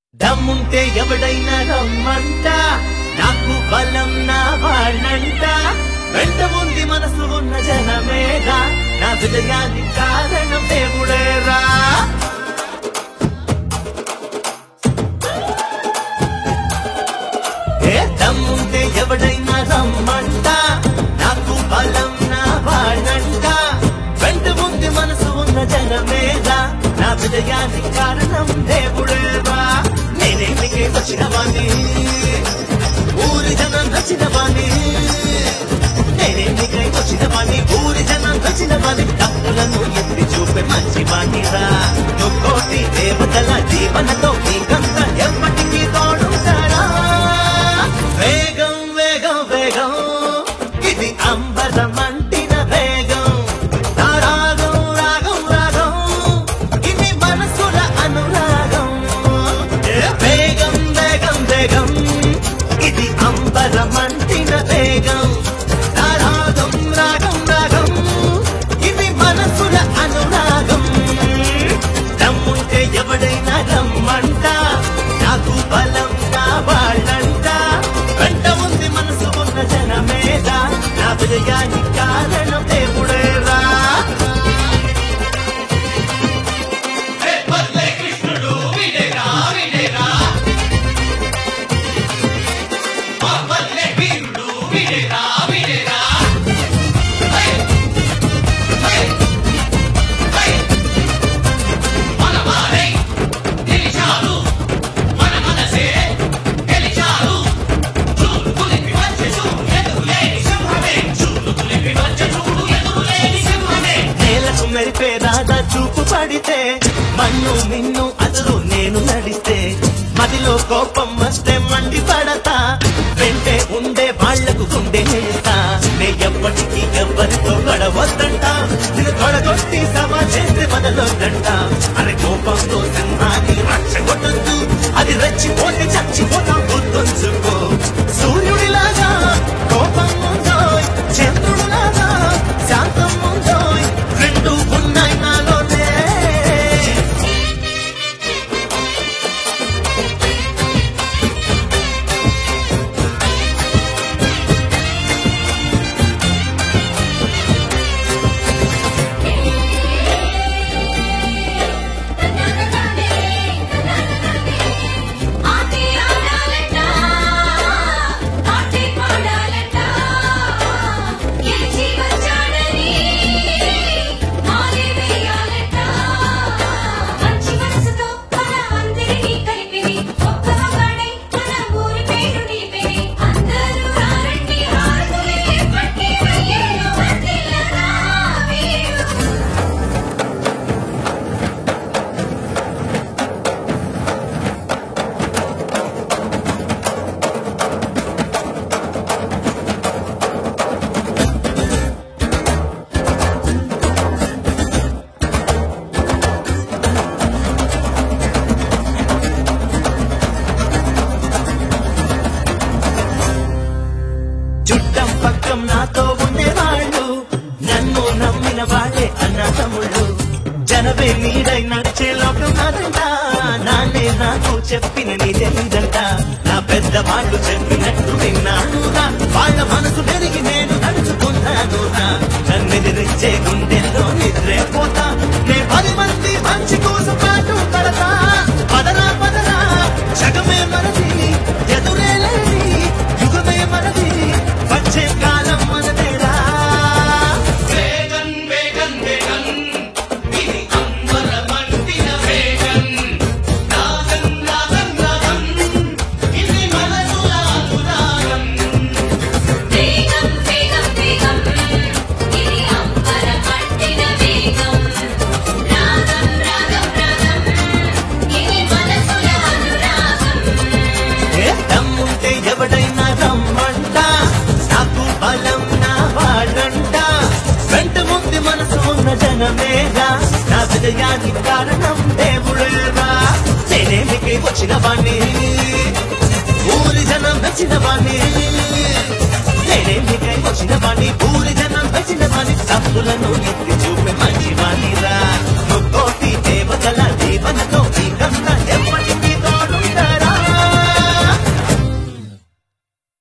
దమ్ముంటే ఎవడైనా రమ్మంట నాకు బలం నా వాళ్ళంట వెంట ఉంది మనసు ఉన్న జనమేగా నా విజయానికి కారణం దేవుడేరా ఏ దమ్ముంటే ఎవడైనా రమ్మంట నాకు బలం నా వాళ్ళంట వెంట ఉంది మనసు ఉన్న జనమేగా నా విజయానికి కారణం దేవుడేరా నేనేమికే వచ్చిన వాణ్ణి ఊరి జనం నచ్చిన వాణ్ణి నేనేమికై వచ్చిన వాణ్ణి ఊరి జనం నచ్చిన వాణ్ణి తప్పులను ఎత్తి చూపే మంచి వాణిరా నువ్వుకోటి దేవతల జీవనతో నీకంత ఎప్పటికీ తోడుంటారా వేగం వేగం వేగం ఇది అంబరమంటిన వేగం నా రాగం రాగం రాగం ఇది మనసుల అనురాగం ఏ వేగం వేగం వేగం ఇది అంబరమంటిన వేగం నా రాగం రాగం రాగం ఇది మనసుల అనురాగం దమ్ముంటే ఎవడైనా రమ్మంట నాకు బలం నా వాళ్ళంట వెంట ఉంది మనసు ఉన్న జనమేదా నా విజయానికి కారణం దేవుడేరా పల్లె కృష్ణుడు వినేరా వినేరా మా పల్లె వీరుడు వినేరా వినేరా హై! హై! హై! మన వారై నిలిచారు మన మనసే గెలిచారు చూడు కులిపి వచ్చే చూడు ఎదురులేని సింహమే చూడు కులిపి వచ్చే చూడు ఎదురులేని సింహమే నేలకు మెరిపే రాధా చూపు పడితే మన్ను మిన్ను అసలు నేను నడిస్తే మదిలో కోపం వస్తే మండి పడతా వెంటే ఉండే వాళ్లకు గుండె నేస్తా నే ఎప్పటికీ ఎవ్వరితో గడవద్దంట నేను తొడగొట్టి సభ చేస్తే మొదలొద్దంట అరే కోపంతో సింహాన్ని రచ్చగొట్టద్దు అది రెచ్చిపోతే చచ్చిపోతా గుర్తుంచుకో సూర్యుడిలాగా కోపం ఉందో చంద్రుడిలాగా శాంతం ఉందో రెండు ఉన్నాయి నాలోనే ఆటి ఆడాలట ఆటి పాడాలట గెలిచి వచ్చాడని మాలి వేయాలట మంచి మనసుతో మన అందరినీ కలిపిని ఒక్క మగాడై మన ఊరి పేరు నిలిపిని అందరూ రారండి హారతులే పట్టి వెయ్యేళ్ళు వందిల్లరా వీరు చుట్టం పక్కం నాతో ఉండేవాళ్ళు నన్ను నమ్మిన వాళ్ళే అన్న తమ్ముళ్ళు జనవే నీడై నడిచే లోకం నాదంట నాన్నే నాకు చెప్పిన నీ తెలీదంట నా పెద్ద వాళ్ళు చెప్పినట్టు విన్నానుగా వాళ్ళ మనసు పెరిగి నేను నడుచుకున్నానుగా నన్నెదిరించే గుండెల్లో నిద్రే పోతా నే పది మంది మంచి కోసం పాటు పడతా పదరా పదరా జగమే మనది ఎదురే లేని యుగమే మనది వచ్చే కాలం మనదేరా వేగన్ వేగన్ వేగన్ ఇది అంబరమంటిన వేగన్ రాగన్ రాగన్ రాగన్ ఇది మనసుల అనురాగం వేగం వేగం వేగం ఇది అంబర పట్టిన వేగం రాగం రాగం రాగం ఇది మనసుల అనురాగం ఏ దమ్ముంటే ఎవడైనా రమ్మంట నాకు బలం నా వాళ్ళంట వెంట ముందు మనసు ఉన్న జనమేగా నా విజయానికి కారణం దేవుడేగా నేనేమికి వచ్చిన వాణ్ణి ఊరి జనం నచ్చిన వాణ్ణి నేనేమికై వచ్చిన వాణ్ణి ఊరి జనం నచ్చిన వాణ్ణి తప్పులను ఎత్తి